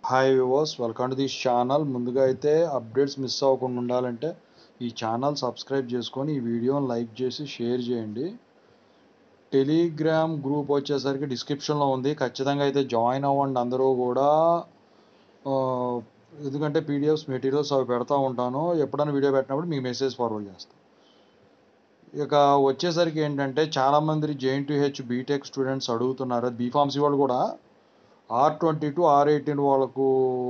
Hi వివోస్ welcome to this channel ముందుగా అయితే అప్డేట్స్ మిస్ అవ్వకుండా ఉండాలంటే ఈ ఛానల్ సబ్స్క్రైబ్ చేసుకొని ఈ వీడియోని లైక్ చేసి షేర్ చేయండి టెలిగ్రామ్ గ్రూప్ వచ్చేసరికి డిస్క్రిప్షన్లో ఉంది ఖచ్చితంగా అయితే జాయిన్ అవ్వండి అందరూ కూడా ఆ, ఎందుకంటే పీడిఎఫ్స్ మెటీరియల్స్ అవి పెడతా ఉంటాను ఎప్పుడైనా వీడియో పెట్టినప్పుడు మీకు మెసేజ్ ఫార్వర్డ్ చేస్తాను ఇక వచ్చేసరికి ఏంటంటే చాలామంది JNTUH BTech students అడుగుతున్నారు బీఫార్మసీ వాళ్ళు కూడా R twenty two R eighteen వాళ్ళకు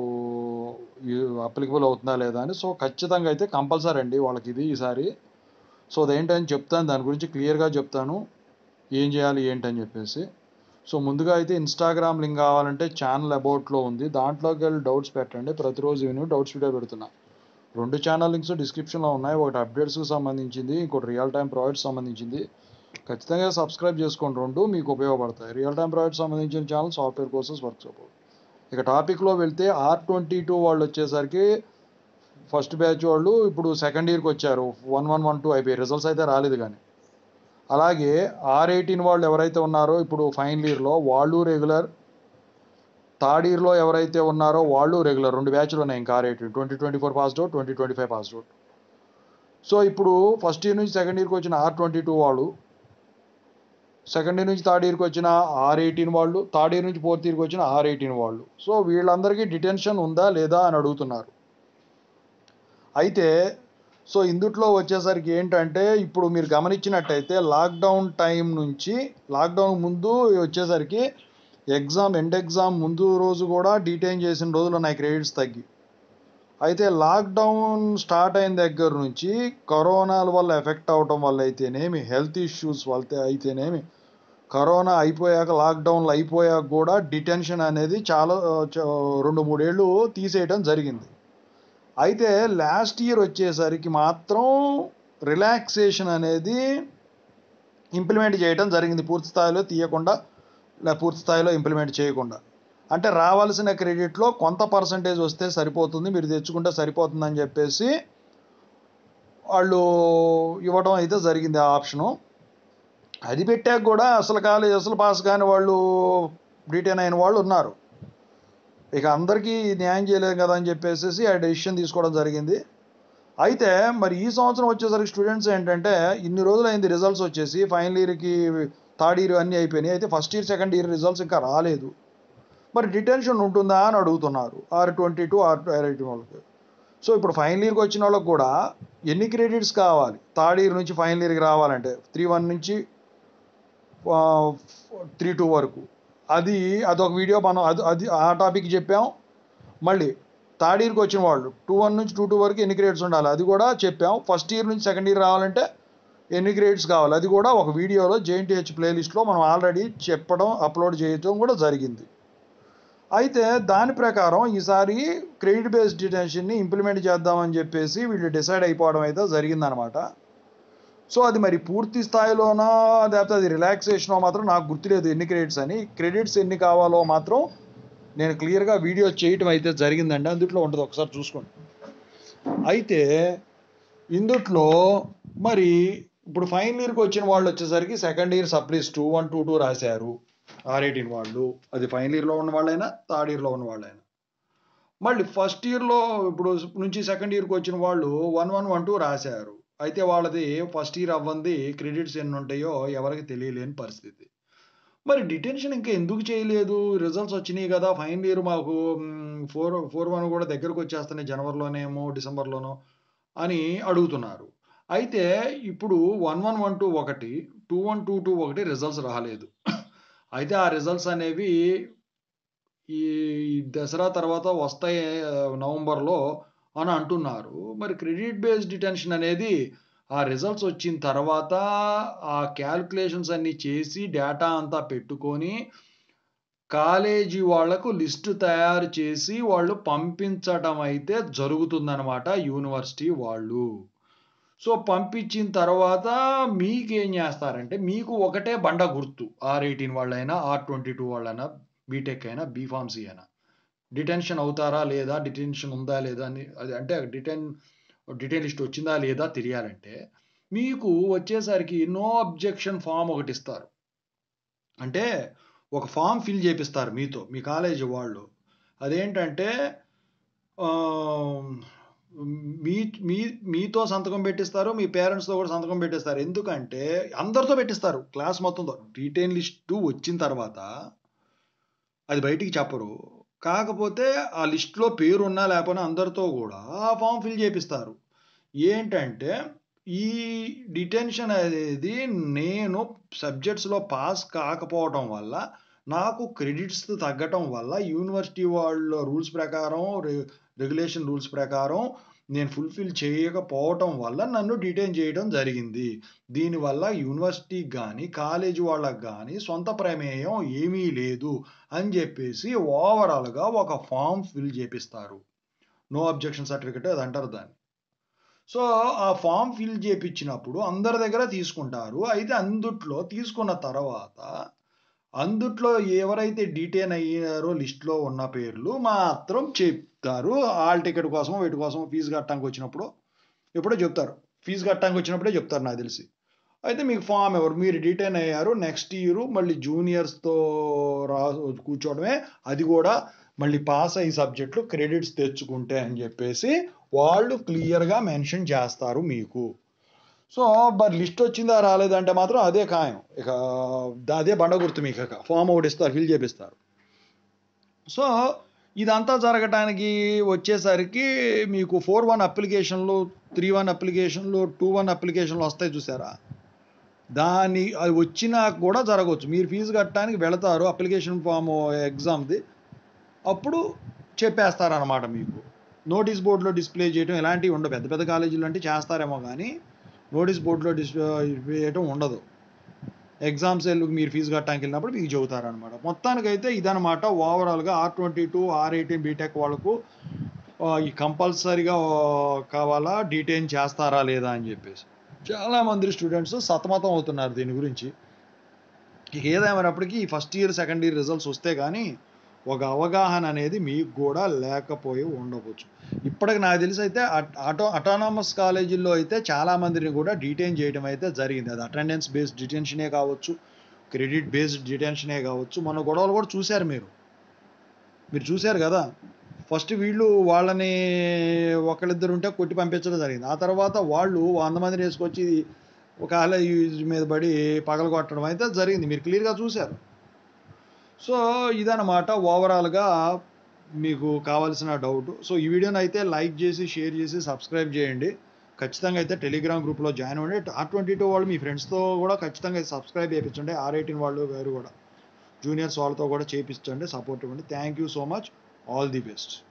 అప్లికబుల్ అవుతుందా లేదా అని సో ఖచ్చితంగా అయితే కంపల్సరీ అండి వాళ్ళకి ఇది ఈసారి సో అదేంటని చెప్తాను దాని గురించి క్లియర్గా చెప్తాను ఏం చేయాలి ఏంటని చెప్పేసి సో ముందుగా అయితే ఇన్స్టాగ్రామ్ లింక్ కావాలంటే ఛానల్ అబౌట్లో ఉంది దాంట్లోకి వెళ్ళి డౌట్స్ పెట్టండి ప్రతిరోజు ఈవినింగ్ డౌట్స్ వీడియో పెడుతున్నా రెండు ఛానల్ లింక్స్ డిస్క్రిప్షన్లో ఉన్నాయి ఒకటి అప్డేట్స్కి సంబంధించింది ఇంకోటి రియల్ టైం ప్రాజెక్ట్స్ సంబంధించింది ఖచ్చితంగా సబ్స్క్రైబ్ చేసుకోండి రెండు మీకు ఉపయోగపడతాయి రియల్ టైం ప్రాజెక్ట్ సంబంధించిన channel software courses work support ఇక టాపిక్లో వెళ్తే ఆర్ ట్వంటీ టూ వాళ్ళు వచ్చేసరికి ఫస్ట్ బ్యాచ్ వాళ్ళు ఇప్పుడు సెకండ్ ఇయర్కి వచ్చారు వన్ వన్ వన్ టూ అయిపోయి రిజల్ట్స్ అయితే రాలేదు కానీ అలాగే ఆర్ ఎయిటీన్ వాళ్ళు ఎవరైతే ఉన్నారో ఇప్పుడు ఫైనల్ ఇయర్లో వాళ్ళు రెగ్యులర్ థర్డ్ ఇయర్లో ఎవరైతే ఉన్నారో వాళ్ళు రెగ్యులర్ రెండు బ్యాచ్లు ఉన్నాయి ఇంకా R eighteen twenty twenty four pass out twenty twenty five pass out so ఇప్పుడు ఫస్ట్ ఇయర్ నుంచి సెకండ్ ఇయర్కి వచ్చిన ఆర్ ట్వంటీ టూ వాళ్ళు సెకండ్ ఇయర్ నుంచి థర్డ్ ఇయర్కి వచ్చిన ఆర్ ఎయిటీన్ వాళ్ళు థర్డ్ ఇయర్ నుంచి ఫోర్త్ ఇయర్కి వచ్చిన ఆర్ ఎయిటీన్ వాళ్ళు సో వీళ్ళందరికీ డిటెన్షన్ ఉందా లేదా అని అడుగుతున్నారు అయితే సో ఇందుట్లో వచ్చేసరికి ఏంటంటే ఇప్పుడు మీరు గమనించినట్టయితే లాక్డౌన్ టైం నుంచి లాక్డౌన్ ముందు వచ్చేసరికి ఎగ్జామ్ ఎండ్ ఎగ్జామ్ ముందు రోజు కూడా డీటైన్ చేసిన రోజులు ఉన్నాయి క్రెడిట్స్ తగ్గి అయితే లాక్డౌన్ స్టార్ట్ అయిన దగ్గర నుంచి కరోనాల వల్ల ఎఫెక్ట్ అవటం వల్ల అయితేనేమి హెల్త్ ఇష్యూస్ వల్ల అయితేనేమి కరోనా అయిపోయాక లాక్డౌన్లు అయిపోయాక కూడా డిటెన్షన్ అనేది చాలా చ- రెండు మూడేళ్ళు తీసేయడం జరిగింది అయితే లాస్ట్ ఇయర్ వచ్చేసరికి మాత్రం రిలాక్సేషన్ అనేది ఇంప్లిమెంట్ చేయడం జరిగింది పూర్తి స్థాయిలో తీయకుండా లే పూర్తి స్థాయిలో ఇంప్లిమెంట్ చేయకుండా అంటే రావాల్సిన క్రెడిట్లో కొంత పర్సంటేజ్ వస్తే సరిపోతుంది మీరు తెచ్చుకుంటే సరిపోతుందని చెప్పేసి వాళ్ళు ఇవ్వడం అయితే జరిగింది ఆ ఆప్షను అది పెట్టాక కూడా అసలు కాలేజ్ అసలు పాస్ కాని వాళ్ళు రిటైన్ అయిన వాళ్ళు ఉన్నారు ఇక అందరికీ న్యాయం చేయలేం కదా అని చెప్పేసి ఆ డెసిషన్ తీసుకోవడం జరిగింది అయితే మరి ఈ సంవత్సరం వచ్చేసరికి స్టూడెంట్స్ ఏంటంటే ఇన్ని రోజులు అయింది రిజల్ట్స్ వచ్చేసి ఫైనల్ ఇయర్కి థర్డ్ ఇయర్ అన్నీ అయిపోయినాయి అయితే first year second year results ఇంకా రాలేదు మరి డిటెన్షన్ ఉంటుందా అని అడుగుతున్నారు R twenty two R eighty వాళ్ళకి సో ఇప్పుడు ఫైనల్ ఇయర్కి వచ్చిన వాళ్ళకి కూడా ఎన్ని క్రెడిట్స్ కావాలి థర్డ్ ఇయర్ నుంచి ఫైనల్ ఇయర్కి రావాలంటే త్రీ వన్ నుంచి త్రీ టూ వరకు అది అదొక వీడియో మనం అది అది ఆ టాపిక్ చెప్పాం మళ్ళీ థర్డ్ ఇయర్కి వచ్చిన వాళ్ళు టూ వన్ నుంచి టూ టూ వరకు ఎన్ని గ్రేడ్స్ ఉండాలి అది కూడా చెప్పాం ఫస్ట్ ఇయర్ నుంచి సెకండ్ ఇయర్ రావాలంటే ఎన్ని గ్రేడ్స్ కావాలి అది కూడా ఒక వీడియోలో జేఎన్టీహెచ్ ప్లేలిస్ట్లో మనం ఆల్రెడీ చెప్పడం అప్లోడ్ చేయడం కూడా జరిగింది అయితే దాని ప్రకారం ఈసారి క్రెడిట్ బేస్డ్ డిటెన్షన్ని ఇంప్లిమెంట్ చేద్దామని చెప్పేసి వీళ్ళు డిసైడ్ అయిపోవడం అయితే జరిగిందనమాట సో అది మరి పూర్తి స్థాయిలోనా లేకపోతే అది రిలాక్సేషనో మాత్రం నాకు గుర్తులేదు ఎన్ని క్రెడిట్స్ అని క్రెడిట్స్ ఎన్ని కావాలో మాత్రం నేను క్లియర్గా వీడియో చేయటం అయితే జరిగిందండి అందుట్లో ఉంటుంది ఒకసారి చూసుకోండి అయితే ఇందుట్లో మరి ఇప్పుడు ఫైనల్ ఇయర్కి వచ్చిన వాళ్ళు వచ్చేసరికి second year supplies two one two two రాశారు ఆర్ ఎయిటీన్ వాళ్ళు అది ఫైనల్ ఇయర్లో ఉన్న వాళ్ళైనా థర్డ్ ఇయర్లో ఉన్న వాళ్ళైనా మళ్ళీ ఫస్ట్ ఇయర్లో ఇప్పుడు నుంచి సెకండ్ ఇయర్కి వచ్చిన వాళ్ళు వన్ వన్ వన్ టూ రాశారు అయితే వాళ్ళది ఫస్ట్ ఇయర్ అవ్వంది క్రెడిట్స్ ఎన్ని ఉంటాయో ఎవరికి తెలియలేని పరిస్థితి మరి డిటెన్షన్ ఇంకా ఎందుకు చేయలేదు రిజల్ట్స్ వచ్చినాయి కదా ఫైనల్ ఇయర్ మాకు ఫోర్ ఫోర్ వన్ కూడా దగ్గరకు వచ్చేస్తున్నాయి జనవరిలోనేమో డిసెంబర్లోనో అని అడుగుతున్నారు అయితే ఇప్పుడు వన్ వన్ వన్ టూ ఒకటి టూ వన్ టూ టూ ఒకటి రిజల్ట్స్ రాలేదు అయితే ఆ రిజల్ట్స్ అనేవి ఈ దసరా తర్వాత వస్తాయి ఆ, నవంబర్లో అని అంటున్నారు మరి క్రెడిట్ బేస్డ్ డిటెన్షన్ అనేది ఆ రిజల్ట్స్ వచ్చిన తర్వాత ఆ క్యాల్కులేషన్స్ అన్ని చేసి డేటా అంతా పెట్టుకొని కాలేజీ వాళ్లకు లిస్టు తయారు చేసి వాళ్ళు పంపించడం అయితే జరుగుతుందన్నమాట యూనివర్సిటీ వాళ్ళు సో పంపించిన తర్వాత మీకు ఏం చేస్తారంటే మీకు ఒకటే బండ గుర్తు ఆర్ ఎయిటీన్ వాళ్ళైనా ఆర్ ట్వంటీ టూ వాళ్ళైనా బీటెక్ అయినా బీఫార్మసీ అయినా డిటెన్షన్ అవుతారా లేదా డిటెన్షన్ ఉందా లేదా అని అది అంటే డిటెన్ డిటైన్ లిస్ట్ వచ్చిందా లేదా తెలియాలంటే మీకు వచ్చేసరికి నో అబ్జెక్షన్ ఫామ్ ఒకటి ఇస్తారు అంటే ఒక ఫామ్ ఫిల్ చేపిస్తారు మీతో మీ కాలేజీ వాళ్ళు అదేంటంటే ఆహ్, మీ మీ మీతో సంతకం పెట్టిస్తారు. మీ పేరెంట్స్‌తో కూడా సంతకం పెట్టిస్తారు. ఎందుకంటే అందరితో పెట్టిస్తారు. క్లాస్ మొత్తంతో. రిటెయిన్ లిస్టు వచ్చిన తర్వాత అది బయటికి చెప్పరు. కాకపోతే ఆ లిస్ట్‌లో పేరున్నా లేకపోయినా అందరితో గూడా ఆ ఫార్మ్ ఫిల్ చేపిస్తారు. ఏంటంటే ఈ డిటెన్షన్ అనేది నేను సబ్జెక్ట్స్‌లో పాస్ కాకపోవటం వల్ల నాకు క్రెడిట్స్ తగ్గటం వల్ల యూనివర్సిటీ వాళ్ళ రూల్స్ ప్రకారం రె రెగ్యులేషన్ రూల్స్ ప్రకారం నేను ఫుల్‌ఫిల్ చేయకపోవటం వల్ల నన్ను డిటైన్ చేయడం జరిగింది. దీనివల్ల యూనివర్సిటీకి గాని, కాలేజీ వాళ్ళకి గాని సొంత ప్రమేయం ఏమీ లేదు అని జెప్పేసి ఓవరాల్‌గా ఒక ఫార్మ్ ఫిల్ చేపిస్తారు. నో అబ్జెక్షన్ సర్టిఫికేట్ అది అంటారు దాన్ని. సో, ఆ ఫార్మ్ ఫిల్ చేపిచ్చినప్పుడు అందరి దగ్గర తీసుకుంటారు. అయితే అందుట్లో తీసుకున్న తర్వాత అందుట్లో ఎవరైతే డిటైన్ అయ్యారో లిస్ట్‌లో ఉన్న పేర్లు మాత్రం చెప్తారు. హాల్ టికెట్ కోసమో, వీటి కోసమో ఫీజు కట్టడానికి వచ్చినప్పుడో ఎప్పుడో చెప్తారు. ఫీజు కట్టడానికి వచ్చినప్పుడే చెప్తారు నాకు తెలిసి. అయితే మీకు ఫార్మ్ ఇవ్వరు. మీరు డిటైన్ అయ్యారు. నెక్స్ట్ ఇయర్ మళ్ళీ జూనియర్స్‌తో రా కూర్చోవడమే. అది గూడా మళ్ళీ పాస్ అయ్యే సబ్జెక్ట్‌లు క్రెడిట్స్ తెచ్చుకుంటే అని జెప్పేసి వాళ్ళు క్లియర్‌గా మెన్షన్ చేస్తారు మీకు. సో, మరి లిస్ట్ వచ్చిందా రాలేదా అంటే మాత్రం అదే ఖాయం. ఇక అదే బండ గుర్తు మీకిక. ఫార్మ్ ఒకటి ఇస్తారు. ఫిల్ చేపిస్తారు. సో, ఇదంతా జరగటానికి వచ్చేసరికి మీకు 4-1 అప్లికేషన్‌లు, 3-1 అప్లికేషన్‌లు, 2-1 అప్లికేషన్‌లు వస్తాయి చూసారా? దాని అది వచ్చినా కూడా జరగొచ్చు. మీరు ఫీజు కట్టడానికి వెళతారు అప్లికేషన్ ఫార్మ్ ఎగ్జామ్‌ది. అప్పుడు చెప్పేస్తారనమాట మీకు. నోటీస్ బోర్డ్‌లో డిస్‌ప్లే చేయటం ఇలాంటివి ఉండవు. పెద్ద పెద్ద కాలేజీల్లో అంటే చేస్తారేమో గానీ, నోటీస్ బోర్డ్‌లో డిస్ వేయటం ఉండదు. ఎగ్జామ్ సెల్ మీరు ఫీజు కట్టడానికి వెళ్ళినప్పుడు మీకు చెబుతారనమాట. మొత్తానికైతే ఇదనమాట ఓవరాల్‌గా ఆర్-22, ఆర్-18 బీటెక్ వాళ్ళకు ఆహ్, ఈ కంపల్సరీగా కావాలా? డిటైన్ చేస్తారా? లేదా? అని జెప్పేసి. చాలా మంది స్టూడెంట్స్ సతమతం అవుతున్నారు దీని గురించి. ఇక ఏదేమైనప్పటికీ ఈ first year, second year results వస్తే గానీ ఒక అవగాహన అనేది మీకు గూడా లేకపోయి ఉండవచ్చు. ఇప్పటికి నాకు తెలిసైతే అట్ ఆటో అటానమస్ కాలేజీల్లో అయితే చాలా మందిని గూడా డిటైన్ చేయడం అయితే జరిగింది. అది అటెండెన్స్ బేస్డ్ డిటెన్షనే కావచ్చు, క్రెడిట్ బేస్డ్ డిటెన్షనే కావచ్చు. మొన్న గొడవలు కూడా చూసారు మీరు. మీరు చూసారు గదా! ఫస్ట్ వీళ్ళు వాళ్ళని ఒకళ్ళిద్దరు ఉంటే కొట్టి పంపించడం జరిగింది. ఆ తర్వాత వాళ్ళు 100 మందిని యేసుకొచ్చి కాలేజీ మీద పడి పగలగొట్టడం అయితే జరిగింది. మీరు క్లియర్‌గా చూసారు. సో, ఇదనమాట ఓవరాల్‌గా మీకు కావాల్సిన డౌటు. సో, ఈ వీడియోనైతే లైక్ జేసి, షేర్ జేసి, సబ్స్క్రైబ్ జేయండి. ఖచ్చితంగా అయితే టెలిగ్రామ్ గ్రూప్‌లో జాయిన్ అవ్వండి. ఆర్-22 వాళ్ళు మీ ఫ్రెండ్స్‌తో గూడా ఖచ్చితంగా సబ్స్క్రైబ్ చేపించండి. ఆర్-18 వాళ్ళు వేరు గూడా. జూనియర్స్ వాళ్ళతో కూడా చేపిచ్చండి. సపోర్ట్ ఇవ్వండి. Thank you so much. All the best.